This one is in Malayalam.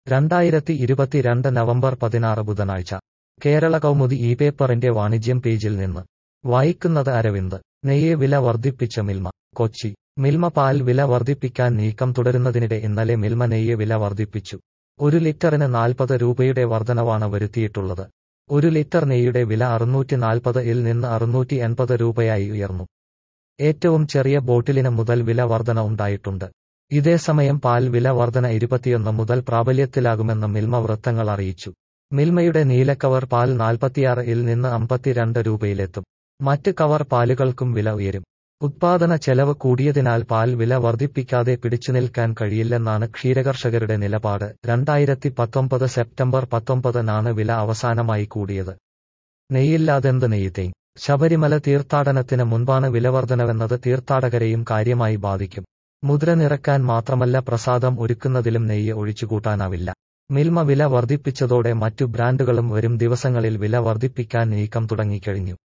രണ്ടായിരത്തി ഇരുപത്തിരണ്ട് നവംബർ പതിനാറ് ബുധനാഴ്ച കേരള കൗമുദി ഈ പേപ്പറിന്റെ വാണിജ്യം പേജിൽ നിന്ന് വായിക്കുന്നത് അരവിന്ദ് നെയ്യ് വില വർദ്ധിപ്പിച്ച മിൽമ കൊച്ചി മിൽമ പാൽ വില വർദ്ധിപ്പിക്കാൻ നീക്കം തുടരുന്നതിനിടെ ഇന്നലെ മിൽമ നെയ്യ് വില വർദ്ധിപ്പിച്ചു ഒരു ലിറ്ററിന് നാൽപ്പത് രൂപയുടെ വർധനവാണ് വരുത്തിയിട്ടുള്ളത് ഒരു ലിറ്റർ നെയ്യുടെ വില അറുന്നൂറ്റി നാൽപ്പത് ഇൽ നിന്ന് അറുന്നൂറ്റി എൺപത് രൂപയായി ഉയർന്നു ഏറ്റവും ചെറിയ ബോട്ടിലിന് മുതൽ വില വർധന ഉണ്ടായിട്ടുണ്ട് ഇതേസമയം പാൽ വില വർധന ഇരുപത്തിയൊന്ന് മുതൽ പ്രാബല്യത്തിലാകുമെന്ന് മിൽമ വൃത്തങ്ങൾ അറിയിച്ചു മിൽമയുടെ നീലക്കവർ പാൽ നാൽപ്പത്തിയാറ് ഇൽ നിന്ന് അമ്പത്തിരണ്ട് രൂപയിലെത്തും മറ്റ് കവർ പാലുകൾക്കും വില ഉയരും ഉത്പാദന ചെലവ് കൂടിയതിനാൽ പാൽ വില വർദ്ധിപ്പിക്കാതെ പിടിച്ചുനിൽക്കാൻ കഴിയില്ലെന്നാണ് ക്ഷീരകർഷകരുടെ നിലപാട് രണ്ടായിരത്തി പത്തൊമ്പത് സെപ്റ്റംബർ പത്തൊമ്പതിനാണ് വില അവസാനമായി കൂടിയത് നെയ്യില്ലാതെന്ത് നെയ്ത്തേം ശബരിമല തീർത്ഥാടനത്തിന് മുൻപാണ് വിലവർധനവെന്നത് തീർത്ഥാടകരെയും കാര്യമായി ബാധിക്കും മുദ്ര നിറക്കാൻ മാത്രമല്ല പ്രസാദം ഒരുക്കുന്നതിലും നെയ്യ് ഒഴിച്ചുകൂട്ടാനാവില്ല മിൽമ വില വർദ്ധിപ്പിച്ചതോടെ മറ്റു ബ്രാൻഡുകളും വരും ദിവസങ്ങളിൽ വില വർദ്ധിപ്പിക്കാൻ നീക്കം തുടങ്ങിക്കഴിഞ്ഞു